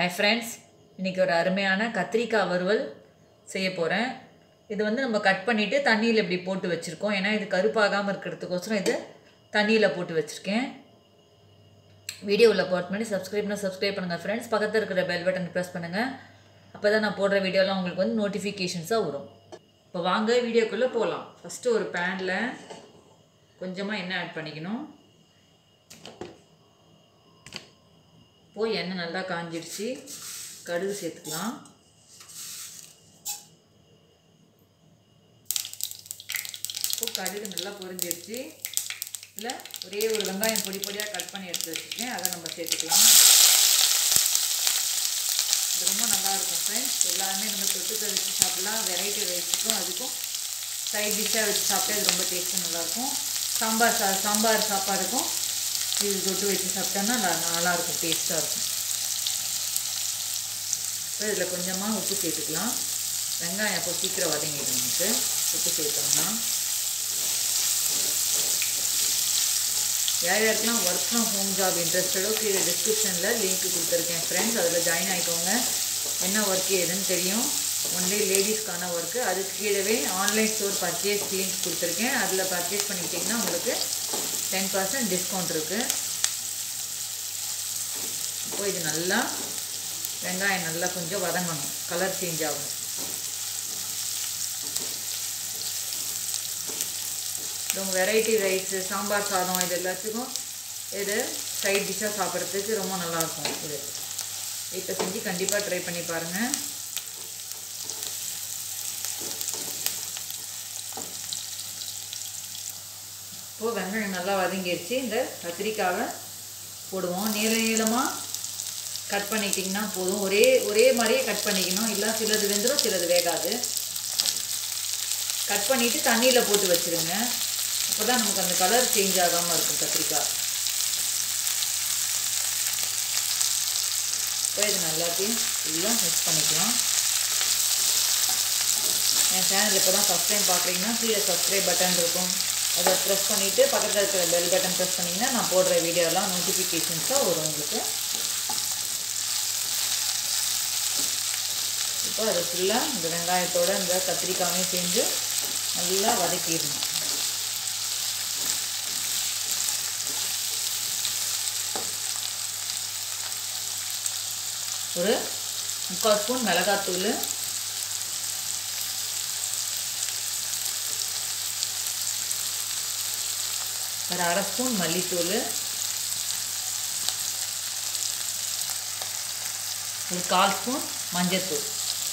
hi friends இன்றைக்கி ஒரு அருமையான கத்திரிக்காய் வறுவல் செய்ய போகிறேன் இது வந்து நம்ம கட் பண்ணிவிட்டு தண்ணியில் இப்படி போட்டு வச்சுருக்கோம் ஏன்னா இது கருப்பாகாமல் இருக்கிறதுக்கோசரம் இது தண்ணியில் போட்டு வச்சுருக்கேன் வீடியோவில் போட்டு பண்ணி சப்ஸ்கிரைப் பண்ண சப்ஸ்கிரைப் பண்ணுங்கள் ஃப்ரெண்ட்ஸ் பக்கத்தில் இருக்கிற பெல் பட்டன் ப்ரெஸ் பண்ணுங்கள் அப்போ தான் நான் போடுற வீடியோலாம் உங்களுக்கு வந்து நோட்டிஃபிகேஷன்ஸாக வரும் இப்போ வாங்க வீடியோக்குள்ளே போகலாம் ஃபஸ்ட்டு ஒரு பேனில் கொஞ்சமாக எண்ணெய் ஆட் பண்ணிக்கணும் போய் எண்ணெய் நல்லா காஞ்சிடுச்சு கடுகு சேர்த்துக்கலாம் இப்போ கடுகு நல்லா பொரிஞ்சிடுச்சு இதில் ஒரே ஒரு வெங்காயம் பொடி பொடியாக கட் பண்ணி எடுத்து வச்சுருக்கேன் அதை நம்ம சேர்த்துக்கலாம் இது ரொம்ப நல்லாயிருக்கும் ஃப்ரெண்ட்ஸ் எல்லாருமே நம்ம தொட்டுக்க வச்சு சாப்பிட்லாம் வெரைட்டி ரைஸுக்கும் அதுக்கும் சைட் டிஷ்ஷாக வச்சு சாப்பிட்டா இது ரொம்ப டேஸ்ட்டு நல்லாயிருக்கும் சாம்பார் சா சாம்பார் சாப்பாடுக்கும் இது தொட்டு வச்சு சாப்பிட்டோன்னா நல்லாயிருக்கும் டேஸ்ட்டாக இருக்கும் இப்போ இதில் கொஞ்சமாக உப்பு சேர்த்துக்கலாம் வெங்காயம் அப்போ சீக்கிரம் வதங்கிடும் நமக்கு உப்பு சேர்த்தோம்னா யார் யாருக்கெல்லாம் ஒர்க் ஃப்ரம் ஹோம் ஜாப் இன்ட்ரெஸ்டடோ கீழே டிஸ்கிரிப்ஷனில் லிங்க் கொடுத்துருக்கேன் ஃப்ரெண்ட்ஸ் அதில் ஜாயின் ஆகிக்கோங்க என்ன ஒர்க் ஏதுன்னு தெரியும் ஒன்லி லேடிஸ்க்கான ஒர்க்கு அதுக்கு கீழவே ஆன்லைன் ஸ்டோர் பர்ச்சேஸ் லிங்க் கொடுத்துருக்கேன் அதில் பர்ச்சேஸ் பண்ணிக்கிட்டிங்கன்னா உங்களுக்கு டென் பர்சன்ட் டிஸ்கவுண்ட் இருக்குது இப்போ இது நல்லா வெங்காயம் நல்லா கொஞ்சம் வதங்கணும் கலர் சேஞ்ச் ஆகும் ரொம்ப வெரைட்டி ரைஸு சாம்பார் சாதம் இது எல்லாத்துக்கும் இது சைட் டிஷ்ஷாக சாப்பிட்றதுக்கு ரொம்ப நல்லாயிருக்கும் இது வீட்டில் செஞ்சு கண்டிப்பாக ட்ரை பண்ணி பாருங்கள் இப்போது வெங்காயம் நல்லா வதங்கிடுச்சு இந்த கத்திரிக்காவை போடுவோம் நீள நீளமாக கட் பண்ணிக்கிட்டிங்கன்னா போதும் ஒரே ஒரே மாதிரியே கட் பண்ணிக்கணும் இல்லை சிலது வெந்துடும் சிலது வேகாது கட் பண்ணிவிட்டு தண்ணியில் போட்டு வச்சுருங்க அப்போ தான் நமக்கு அந்த கலர் சேஞ்ச் ஆகாமல் இருக்கும் கத்திரிக்காய் இப்போ இது நல்லாத்தையும் ஃபுல்லாக மிக்ஸ் பண்ணிக்கலாம் என் சேனல் இப்போ தான் ஃபஸ்ட் டைம் பார்க்குறீங்கன்னா கீழே சப்ஸ்கிரைப் பட்டன் இருக்கும் அதை ப்ரெஸ் பண்ணிவிட்டு பக்கத்தில் இருக்கிற பெல் பட்டன் ப்ரெஸ் பண்ணிங்கன்னா நான் போடுற வீடியோலாம் நோட்டிஃபிகேஷன்ஸாக வரும் உங்களுக்கு இப்போ அது ஃபுல்லாக இந்த வெங்காயத்தோட இந்த கத்திரிக்காயும் செஞ்சு நல்லா வதக்கிடணும் ஒரு முக்கால் ஸ்பூன் மிளகாத்தூள் ஒரு அரை ஸ்பூன் மல்லித்தூள் ஒரு கால் ஸ்பூன் மஞ்சத்தூள்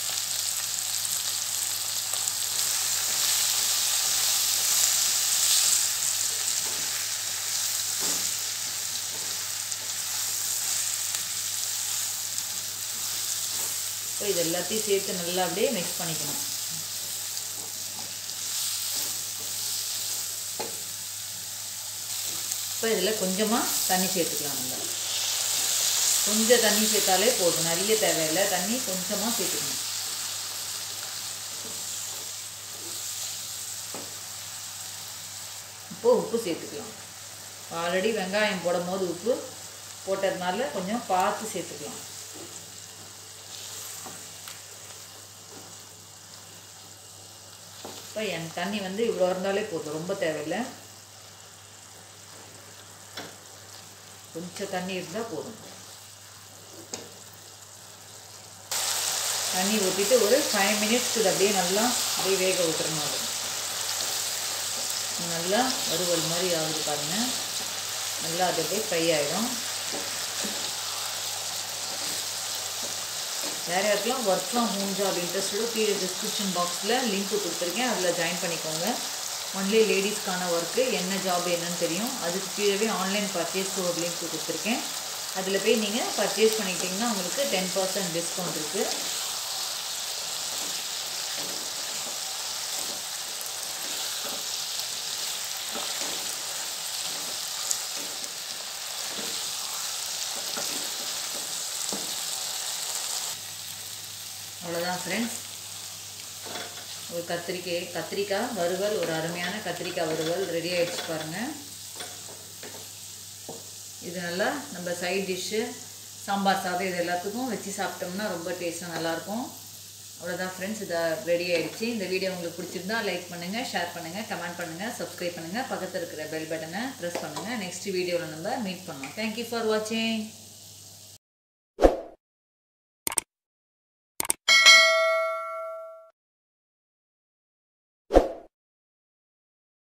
இப்போ இது எல்லாத்தையும் சேர்த்து நல்லா அப்படியே மிக்ஸ் பண்ணிக்கணும் இப்போ இதில் கொஞ்சமாக தண்ணி சேர்த்துக்கலாம் நம்ம கொஞ்சம் தண்ணி சேர்த்தாலே போதும் நிறைய தேவையில்லை தண்ணி கொஞ்சமாக சேர்த்துக்கணும் இப்போது உப்பு சேர்த்துக்கலாம் ஆல்ரெடி வெங்காயம் போடும் போது உப்பு போட்டதுனால கொஞ்சம் பார்த்து சேர்த்துக்கலாம் இப்போ என் தண்ணி வந்து இவ்வளோ இருந்தாலே போதும் ரொம்ப தேவையில்லை கொஞ்சம் தண்ணி இருந்தால் போதும் தண்ணி ஊற்றிட்டு ஒரு ஃபைவ் மினிட்ஸ்க்கு இது அப்படியே நல்லா அப்படியே வேக விட்டுறணும் அது நல்லா வறுவல் மாதிரி ஆகுது பாருங்கள் நல்லா அது அப்படியே ஃப்ரை ஆகிடும் யார் யாருக்கெல்லாம் ஒர்க் ஃப்ரம் ஹோம் ஜாப் இன்ட்ரெஸ்டடோ கீழே டிஸ்கிரிப்ஷன் பாக்ஸில் லிங்க் கொடுத்துருக்கேன் அதில் ஜாயின் பண்ணிக்கோங்க ஒன்லி லேடிஸ்க்கான ஒர்க்கு என்ன ஜாப் என்னன்னு தெரியும் அதுக்கு கீழே ஆன்லைன் பர்ச்சேஸ் ஒரு லிங்க் கொடுத்துருக்கேன் அதில் போய் நீங்கள் பர்ச்சேஸ் பண்ணிக்கிட்டிங்கன்னா உங்களுக்கு டென் பர்சன்ட் டிஸ்கவுண்ட் இருக்குது அவ்வளோதான் ஃப்ரெண்ட்ஸ் ஒரு கத்திரிக்காய் கத்திரிக்காய் வறுவல் ஒரு அருமையான கத்திரிக்காய் வறுவல் ரெடி ஆகிடுச்சு பாருங்கள் இது நல்லா நம்ம சைட் டிஷ்ஷு சாம்பார் சாதம் இது எல்லாத்துக்கும் வச்சு சாப்பிட்டோம்னா ரொம்ப டேஸ்ட்டாக நல்லாயிருக்கும் அவ்வளோதான் ஃப்ரெண்ட்ஸ் இதை ரெடி ஆயிடுச்சு இந்த வீடியோ உங்களுக்கு பிடிச்சிருந்தா லைக் பண்ணுங்கள் ஷேர் பண்ணுங்கள் கமெண்ட் பண்ணுங்கள் சப்ஸ்கிரைப் பண்ணுங்கள் பக்கத்தில் இருக்கிற பெல் பட்டனை ப்ரெஸ் பண்ணுங்கள் நெக்ஸ்ட் வீடியோவில் நம்ம மீட் பண்ணலாம் தேங்க்யூ ஃபார் வாட்சிங்